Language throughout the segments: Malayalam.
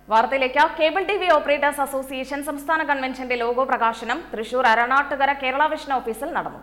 വാർത്തയിലേക്ക് cable T V operators association സംസ്ഥാന കൺവെൻഷന്റെ ലോഗോ പ്രകാശനം തൃശൂർ അരണാട്ടുകര കേരള വിഷൻ ഓഫീസിൽ നടന്നു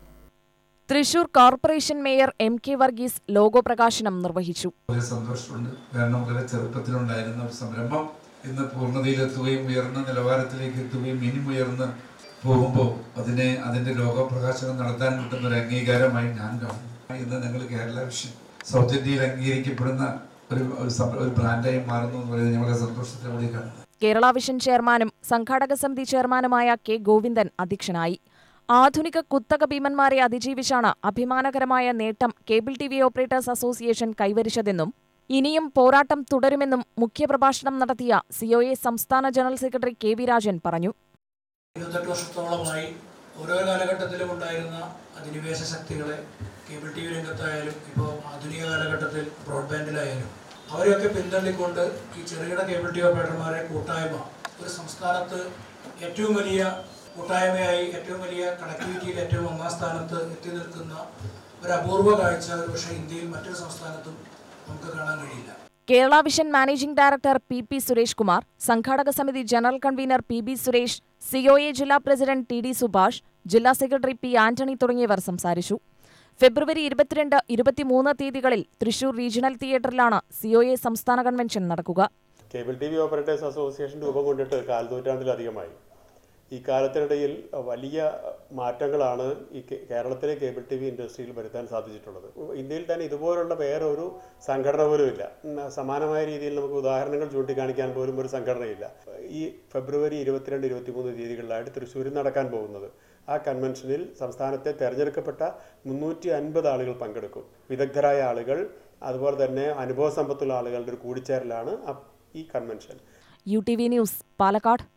Thrissur corporation mayor M K Varghese logo പ്രകാശനം നിർവഹിച്ചു വളരെ സന്തോഷമുണ്ട് കാരണം വളരെ ചെറുപ്പത്തിലുണ്ടായിരുന്ന ഒരു സംരംഭം ഇന്ന് പൂർണ്ണതയിലെത്തുകയും ഉയർന്ന നിലവാരത്തിലേക്ക് എത്തുകയും ഇനിയും ഉയർന്ന് പോകുമ്പോൾ അതിനെ അതിന്റെ ലോകപ്രകാശനം നടത്താൻ കിട്ടുന്ന ഒരു അംഗീകാരമായി ഞാൻ കാണുന്നു ഇന്ന് നിങ്ങൾ കേരള വിഷൻ സൗത്ത് ഇന്ത്യയിൽ അംഗീകരിക്കപ്പെടുന്ന ഒരു ഒരു സം- ഒരു ബ്രാൻഡായി മാറുന്നു എന്ന് പറയുന്നത് ഞങ്ങളുടെ സന്തോഷത്തോടെ കാണുന്നു കേരള വിഷൻ ചെയർമാനും സംഘാടക സമിതി ചെയർമാനുമായ കെ ഗോവിന്ദൻ അധ്യക്ഷനായി ആധുനിക കുത്തക ഭീമന്മാരെ അതിജീവിച്ചാണ് അഭിമാനകരമായ നേട്ടം cable T V operators association കൈവരിച്ചതെന്നും ഇനിയും പോരാട്ടം തുടരുമെന്നും മുഖ്യപ്രഭാഷണം നടത്തിയ സിഒഎ സംസ്ഥാന general secretary K V Rajan പറഞ്ഞു ഇരുപത്തെട്ട് വർഷത്തോളമായി ഓരോ കാലഘട്ടത്തിലും ഉണ്ടായിരുന്ന അധിനിവേശ ശക്തികളെ കേബിൾ ടി വി രംഗത്തായാലും ഇപ്പോൾ ആധുനിക കാലഘട്ടത്തിൽ ബ്രോഡ്ബാൻഡിലായാലും അവരെയൊക്കെ പിന്തള്ളിക്കൊണ്ട് ഈ ചെറുകിട കേബിൾ ടി വി ഓപ്പറേറ്റർമാരെ കൂട്ടായ്മ ഒരു സംസ്ഥാനത്ത് ഏറ്റവും വലിയ കൂട്ടായ്മയായി ഏറ്റവും വലിയ കണക്ടിവിറ്റിയിൽ ഏറ്റവും ഒന്നാം സ്ഥാനത്ത് എത്തി നിൽക്കുന്ന ഒരു അപൂർവ കാഴ്ച ഒരു പക്ഷേ ഇന്ത്യയിൽ മറ്റൊരു സംസ്ഥാനത്തും നമുക്ക് കാണാൻ കഴിയില്ല Kerala Vision managing director P P Suresh Kumar സംഘാടക സമിതി general convener P B Suresh COA ജില്ലാ പ്രസിഡന്റ് ടി ഡി സുഭാഷ് ജില്ലാ സെക്രട്ടറി പി ആന്റണി തുടങ്ങിയവർ സംസാരിച്ചു ഫെബ്രുവരി ഇരുപത്തിരണ്ട് ഇരുപത്തിമൂന്ന് തീയതികളിൽ തൃശൂർ റീജിയണൽ തിയേറ്ററിലാണ് സിഒഎ സംസ്ഥാന കൺവെൻഷൻ നടക്കുക cable T V operators association രൂപം കൊണ്ടിട്ട് കാൽനൂറ്റാണ്ടിലധികമായി ഈ കാലത്തിനിടയിൽ വലിയ മാറ്റങ്ങളാണ് ഈ കേ- കേരളത്തിലെ കേബിൾ ടി വി ഇൻഡസ്ട്രിയിൽ വരുത്താൻ സാധിച്ചിട്ടുള്ളത് ഇന്ത്യയിൽ തന്നെ ഇതുപോലുള്ള വേറെ ഒരു സംഘടന പോലും ഇല്ല ഉം, സമാനമായ രീതിയിൽ നമുക്ക് ഉദാഹരണങ്ങൾ ചൂണ്ടിക്കാണിക്കാൻ പോലും ഒരു സംഘടനയില്ല ഈ ഫെബ്രുവരി ഇരുപത്തിരണ്ട് ഇരുപത്തിമൂന്ന് തീയതികളിലായിട്ട് തൃശ്ശൂരിൽ നടക്കാൻ പോകുന്നത് ആ കൺവെൻഷനിൽ സംസ്ഥാനത്തെ തെരഞ്ഞെടുക്കപ്പെട്ട മുന്നൂറ്റി അൻപത് ആളുകൾ പങ്കെടുക്കും വിദഗ്ധരായ ആളുകൾ അതുപോലെ തന്നെ അനുഭവ സമ്പത്തുള്ള ആളുകളുടെ ഒരു കൂടിച്ചേരലാണ് ആ- ഈ convention U T V news Palakkad